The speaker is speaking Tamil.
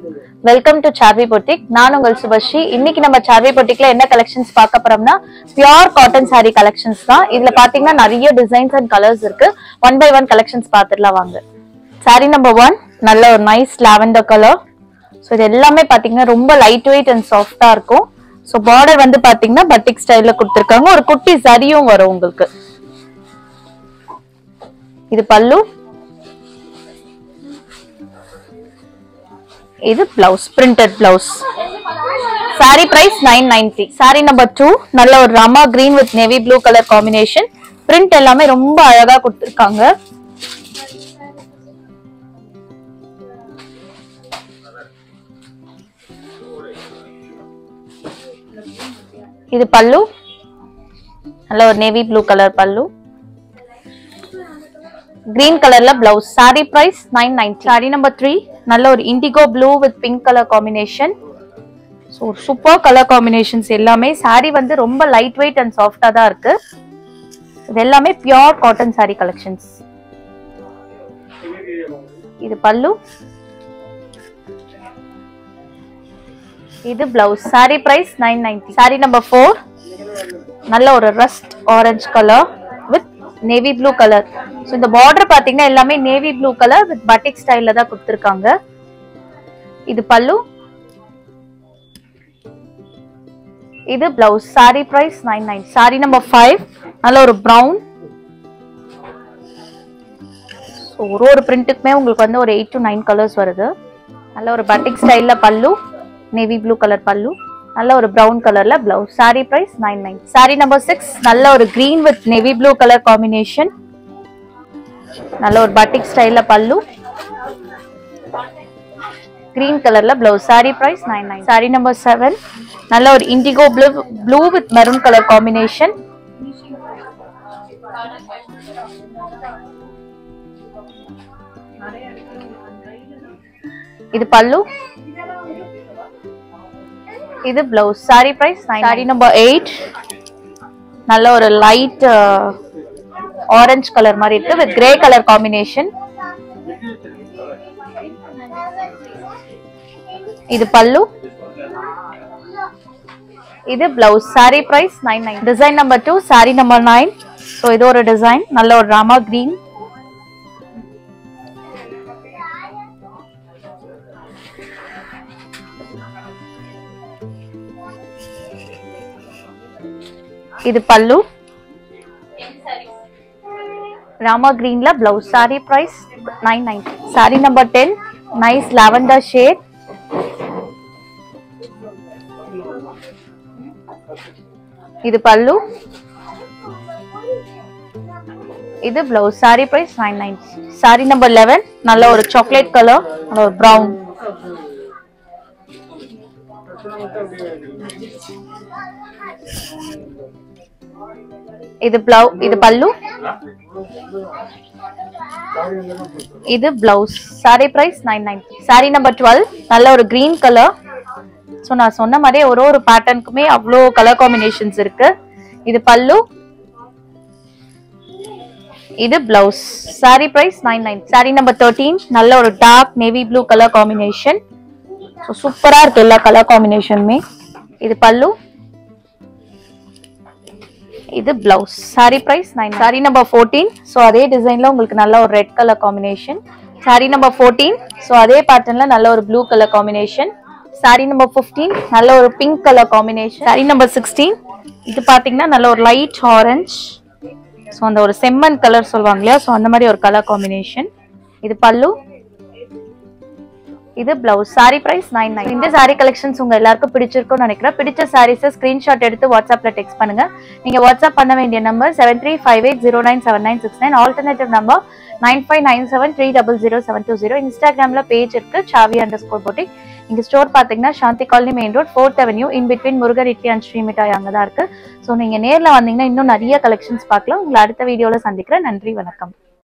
வெல்கம் டு சார்வி பொட்டிக் நான் உங்கள் சுபஸ்ரீ இன்னைக்கு நம்ம சார்வி பொட்டிக்ல என்ன கலெக்ஷன்ஸ் பார்க்க போறோம்னா பியூர் காட்டன் saree கலெக்ஷன்ஸ் தான் இதுல பாத்தீங்கன்னா நிறைய டிசைன்ஸ் அண்ட் கலர்ஸ் இருக்கு ஒன் பை ஒன் கலெக்ஷன்ஸ் பார்த்துடலாம் வாங்க saree நம்பர் ஒன் நல்ல ஒரு நைஸ் லாவெண்டர் கலர் ஸோ இது எல்லாமே பாத்தீங்கன்னா ரொம்ப லைட் வெயிட் அண்ட் சாஃப்டா இருக்கும் ஸோ பார்டர் வந்து பாத்தீங்கன்னா பட்டிக் ஸ்டைல்ல கொடுத்துருக்காங்க ஒரு குட்டி சரியும் வரும் உங்களுக்கு இது பல்லு இது blouse printed blouse sari price nine ninety sari number two நல்ல ஒரு rama green with navy blue colour combination print எல்லாமே ரொம்ப அழகா கொடுத்துருக்காங்க இது பல்லு நல்ல ஒரு navy blue colour pallu green கலர்ல blouse sari price nine ninety sari number three நல்ல ஒரு indigo blue with pink colour combination so super colour combinations எல்லாமே சாரி வந்து ரொம்ப லைட் வெயிட் அண்ட் சாஃப்டா தான் இருக்கு இது எல்லாமே பியோர் காட்டன் சாரி கலெக்ஷன்ஸ் இது பல்லு இது blouse sari price nine ninety sari number four நல்ல ஒரு rust orange colour with navy blue colour so இந்த பார்டர் பார்த்தீங்கன்னா எல்லாமே navy blue colour with batik ஸ்டைலில் தான் கொடுத்துருக்காங்க இது பல்லு இது blouse sari price nine nine sari number five நல்ல ஒரு ப்ரௌன் ஸோ ஒரு ஒரு பிரிண்ட்டுக்குமே உங்களுக்கு வந்து ஒரு எயிட் டு நைன் கலர்ஸ் வருது நல்ல ஒரு பட்டிக் ஸ்டைலில் பல்லு நேவி ப்ளூ கலர் பல்லு நல்ல ஒரு ப்ரௌன் கலர்ல blouse sari price nine nine sari number six நல்ல ஒரு green with navy blue colour combination நல்ல ஒரு பட்டிக் ஸ்டைல்ல பல்லு கிரீன் கலர்ல blouse sari price nine nine sari number seven நல்ல ஒரு indigo blue blue with maroon colour combination இது பல்லு இது blouse sari price sari number eight நல்ல ஒரு லைட் ஆரஞ்சு கலர் மாதிரி இருக்கு வித் கிரே கலர் காம்பினேஷன் இது பல்லு இது blouse sari price nine nine design number two sari number nine so இது ஒரு டிசைன் நல்ல ஒரு ராமா கிரீன் இது பல்லு ராமா கிரீன்ல blouse sari price nine nine sari number ten nice lavender shade இது பல்லு இது blouse sari price nine nine sari number eleven நல்ல ஒரு சாக்லேட் கலர் நல்ல ஒரு ப்ரௌன் இது பிளவு இது பல்லு இது blouse sari price nine nine sari number twelve நல்ல ஒரு கிரீன் கலர் ஸோ நான் சொன்ன மாதிரியே ஒரு ஒரு பேட்டர்னுக்குமே அவ்வளோ கலர் காம்பினேஷன்ஸ் இருக்கு இது பல்லு இது blouse sari price nine nine sari number thirteen நல்ல ஒரு dark navy blue colour combination so சூப்பராக இருக்கு எல்லா கலர் காம்பினேஷனுமே இது பல்லு இது blouse sari price nine sari number fourteen so அதே டிசைன்ல உங்களுக்கு நல்ல ஒரு red colour combination sari number fourteen so அதே பேட்டர்ன்ல நல்ல ஒரு blue colour combination sari number fifteen நல்ல ஒரு pink colour combination sari number sixteen இது பார்த்தீங்கன்னா நல்ல ஒரு லைட் ஆரஞ்ச் ஸோ அந்த ஒரு செம்மன் கலர் சொல்லுவாங்க இல்லையா ஸோ அந்த மாதிரி ஒரு கலர் காம்பினேஷன் இது பல்லு இது blouse sari price nine nine இந்த சாரி கலெக்ஷன்ஸ் உங்க எல்லாருக்கும் பிடிச்சிருக்கும்னு நினைக்கிறேன் பிடிச்ச சாரீஸை ஸ்கிரீன்ஷாட் எடுத்து வாட்ஸ்அப்ல டெக்ஸ்ட் பண்ணுங்க நீங்க வாட்ஸ்அப் பண்ண வேண்டிய number seven three five eight zero nine seven nine six nine alternative number nine five nine seven three double zero seven two zero இன்ஸ்டாகிராம்ல பேஜ் இருக்கு சாவி அண்டர் ஸ்கோர் போட்டி இங்க ஸ்டோர் பாத்தீங்கன்னா Shanthi colony main road fourth avenue in between Murugar idli and Sri Mithai அங்கே தான் இருக்கு ஸோ நீங்க நேர்ல வந்தீங்கன்னா இன்னும் நிறைய கலெக்ஷன்ஸ் பார்க்கலாம் உங்களை அடுத்த வீடியோல சந்திக்கிறேன் நன்றி வணக்கம்